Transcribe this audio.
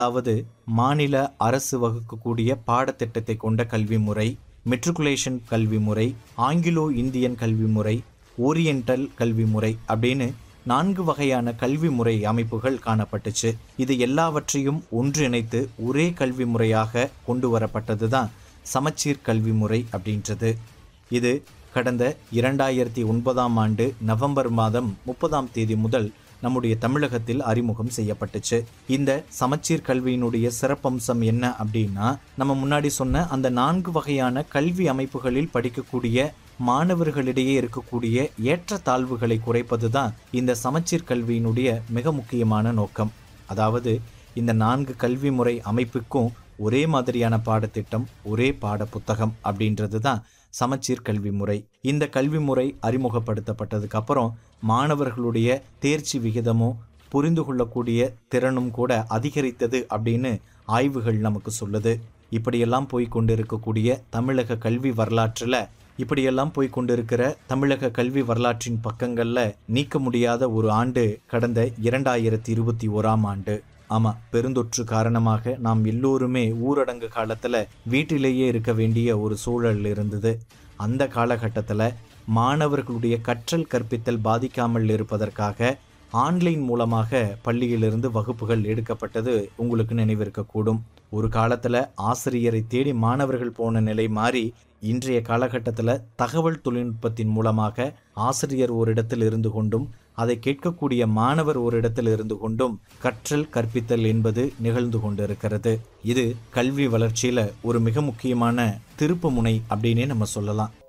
அதாவது மாநில அரசு வகுக்கக்கூடிய பாடத்திட்டத்தை கொண்ட கல்வி முறை மெட்ரிகுலேஷன் கல்வி முறை ஆங்கிலோ இந்தியன் கல்வி முறை ஓரியண்டல் கல்வி முறை அப்படின்னு நான்கு வகையான கல்வி முறை அமைப்புகள் காணப்பட்டுச்சு இது எல்லாவற்றையும் ஒன்றிணைத்து ஒரே கல்வி முறையாக கொண்டு வரப்பட்டது தான் சமச்சீர் கல்வி முறை அப்படின்றது இது கடந்த இரண்டாயிரத்தி ஒன்பதாம் ஆண்டு நவம்பர் மாதம் முப்பதாம் தேதி முதல் நம்முடைய தமிழகத்தில் அறிமுகம் செய்யப்பட்டுச்சு இந்த சமச்சீர் கல்வியினுடைய சிறப்பம்சம் என்ன அப்படின்னா நம்ம முன்னாடி சொன்ன அந்த நான்கு வகையான கல்வி அமைப்புகளில் படிக்கக்கூடிய மாணவர்களிடையே இருக்கக்கூடிய ஏற்றத்தாழ்வுகளை குறைப்பது தான் இந்த சமச்சீர் கல்வியினுடைய மிக முக்கியமான நோக்கம் அதாவது இந்த நான்கு கல்வி முறை அமைப்புக்கும் ஒரே மாதிரியான பாடத்திட்டம் ஒரே பாட புத்தகம் அப்படின்றது தான் சமச்சீர் கல்வி முறை இந்த கல்வி முறை அறிமுகப்படுத்தப்பட்டதுக்கு அப்புறம் மாணவர்களுடைய தேர்ச்சி விகிதமும் புரிந்து கொள்ளக்கூடிய திறனும் கூட அதிகரித்தது அப்படின்னு ஆய்வுகள் நமக்கு சொல்லுது இப்படியெல்லாம் போய் கொண்டிருக்கக்கூடிய தமிழக கல்வி வரலாற்றில் இப்படியெல்லாம் போய் கொண்டிருக்கிற தமிழக கல்வி வரலாற்றின் பக்கங்களில் நீக்க முடியாத ஒரு ஆண்டு கடந்த இரண்டாயிரத்தி இருபத்தி ஓராம் ஆண்டு ஆமாம் பெருந்தொற்று காரணமாக நாம் எல்லோருமே ஊரடங்கு காலத்தில் வீட்டிலேயே இருக்க வேண்டிய ஒரு சூழல் இருந்தது அந்த காலகட்டத்தில் மாணவர்களுடைய கற்றல் கற்பித்தல் பாதிக்காமல் இருப்பதற்காக ஆன்லைன் மூலமாக பள்ளியிலிருந்து வகுப்புகள் எடுக்கப்பட்டது உங்களுக்கு நினைவிருக்கக்கூடும் ஒரு காலத்தில் ஆசிரியரை தேடி மாணவர்கள் போன நிலை மாறி இன்றைய காலகட்டத்தில் தகவல் தொழில்நுட்பத்தின் மூலமாக ஆசிரியர் ஒரு இடத்தில் இருந்து கொண்டும் அதை கேட்கக்கூடிய மாணவர் ஒரு இடத்தில் இருந்து கொண்டும் கற்றல் கற்பித்தல் என்பது நிகழ்ந்து கொண்டிருக்கிறது இது கல்வி வளர்ச்சியில் ஒரு மிக முக்கியமான திருப்பு முனை அப்படின்னே நம்ம சொல்லலாம்